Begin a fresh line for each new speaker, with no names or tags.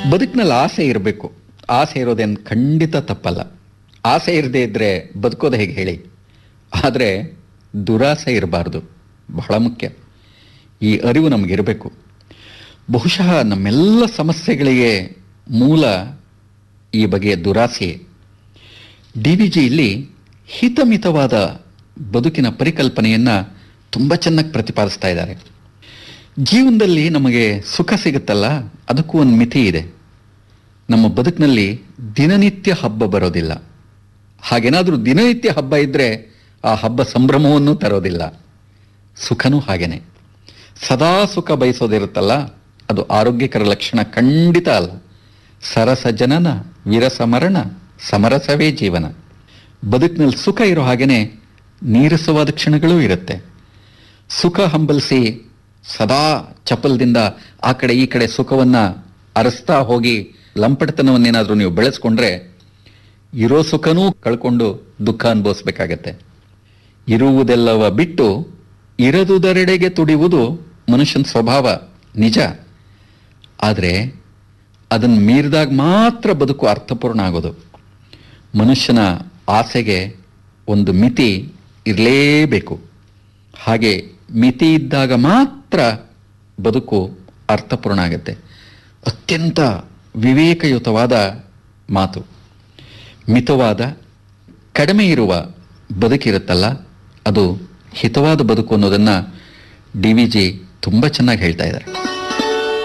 ಬದುಕಿನಲ್ಲಿ ಆಸೆ ಇರಬೇಕು ಆಸೆ ಇರೋದೇನು ಖಂಡಿತ ತಪ್ಪಲ್ಲ ಆಸೆ ಇರದೇ ಇದ್ದರೆ ಬದುಕೋದು ಹೇಗೆ ಹೇಳಿ ಆದರೆ ದುರಾಸೆ ಇರಬಾರ್ದು ಬಹಳ ಮುಖ್ಯ ಈ ಅರಿವು ನಮಗಿರಬೇಕು ಬಹುಶಃ ನಮ್ಮೆಲ್ಲ ಸಮಸ್ಯೆಗಳಿಗೆ ಮೂಲ ಈ ಬಗೆಯ ದುರಾಸೆಯೇ ಡಿ ವಿ ಜಿಯಲ್ಲಿ ಹಿತಮಿತವಾದ ಬದುಕಿನ ಪರಿಕಲ್ಪನೆಯನ್ನು ತುಂಬ ಚೆನ್ನಾಗಿ ಪ್ರತಿಪಾದಿಸ್ತಾ ಇದ್ದಾರೆ ಜೀವನದಲ್ಲಿ ನಮಗೆ ಸುಖ ಸಿಗುತ್ತಲ್ಲ ಅದಕ್ಕೂ ಒಂದು ಮಿತಿ ಇದೆ ನಮ್ಮ ಬದುಕಿನಲ್ಲಿ ದಿನನಿತ್ಯ ಹಬ್ಬ ಬರೋದಿಲ್ಲ ಹಾಗೇನಾದರೂ ದಿನನಿತ್ಯ ಹಬ್ಬ ಇದ್ದರೆ ಆ ಹಬ್ಬ ಸಂಭ್ರಮವನ್ನು ತರೋದಿಲ್ಲ ಸುಖನೂ ಹಾಗೇನೆ ಸದಾ ಸುಖ ಬಯಸೋದಿರುತ್ತಲ್ಲ ಅದು ಆರೋಗ್ಯಕರ ಲಕ್ಷಣ ಖಂಡಿತ ಅಲ್ಲ ಸರಸ ಜನನ ವಿರಸ ಮರಣ ಸಮರಸವೇ ಜೀವನ ಬದುಕಿನಲ್ಲಿ ಸುಖ ಇರೋ ಹಾಗೇನೆ ನೀರಸವಾದ ಕ್ಷಣಗಳೂ ಇರುತ್ತೆ ಸುಖ ಹಂಬಲಿಸಿ ಸದಾ ಚಪಲದಿಂದ ಆ ಕಡೆ ಈ ಕಡೆ ಸುಖವನ್ನ ಅರಸ್ತಾ ಹೋಗಿ ಲಂಪಟತನವನ್ನೇನಾದರೂ ನೀವು ಬೆಳೆಸ್ಕೊಂಡ್ರೆ ಇರೋ ಸುಖನೂ ಕಳ್ಕೊಂಡು ದುಃಖ ಅನುಭವಿಸ್ಬೇಕಾಗತ್ತೆ ಇರುವುದೆಲ್ಲವ ಬಿಟ್ಟು ಇರದುದರೆಡೆಗೆ ತುಡಿಯುವುದು ಮನುಷ್ಯನ ಸ್ವಭಾವ ನಿಜ ಆದರೆ ಅದನ್ನು ಮೀರಿದಾಗ ಮಾತ್ರ ಬದುಕು ಅರ್ಥಪೂರ್ಣ ಆಗೋದು ಮನುಷ್ಯನ ಆಸೆಗೆ ಒಂದು ಮಿತಿ ಇರಲೇಬೇಕು ಹಾಗೆ ಮಿತಿ ಇದ್ದಾಗ ಮಾತ್ರ ಬದುಕು ಅರ್ಥಪೂರ್ಣ ಆಗುತ್ತೆ ಅತ್ಯಂತ ವಿವೇಕಯುತವಾದ ಮಾತು ಮಿತವಾದ ಕಡಿಮೆ ಇರುವ ಬದುಕಿರುತ್ತಲ್ಲ ಅದು ಹಿತವಾದ ಬದುಕು ಅನ್ನೋದನ್ನು ಡಿ ವಿ ಜಿ ತುಂಬ ಚೆನ್ನಾಗಿ ಹೇಳ್ತಾ ಇದ್ದಾರೆ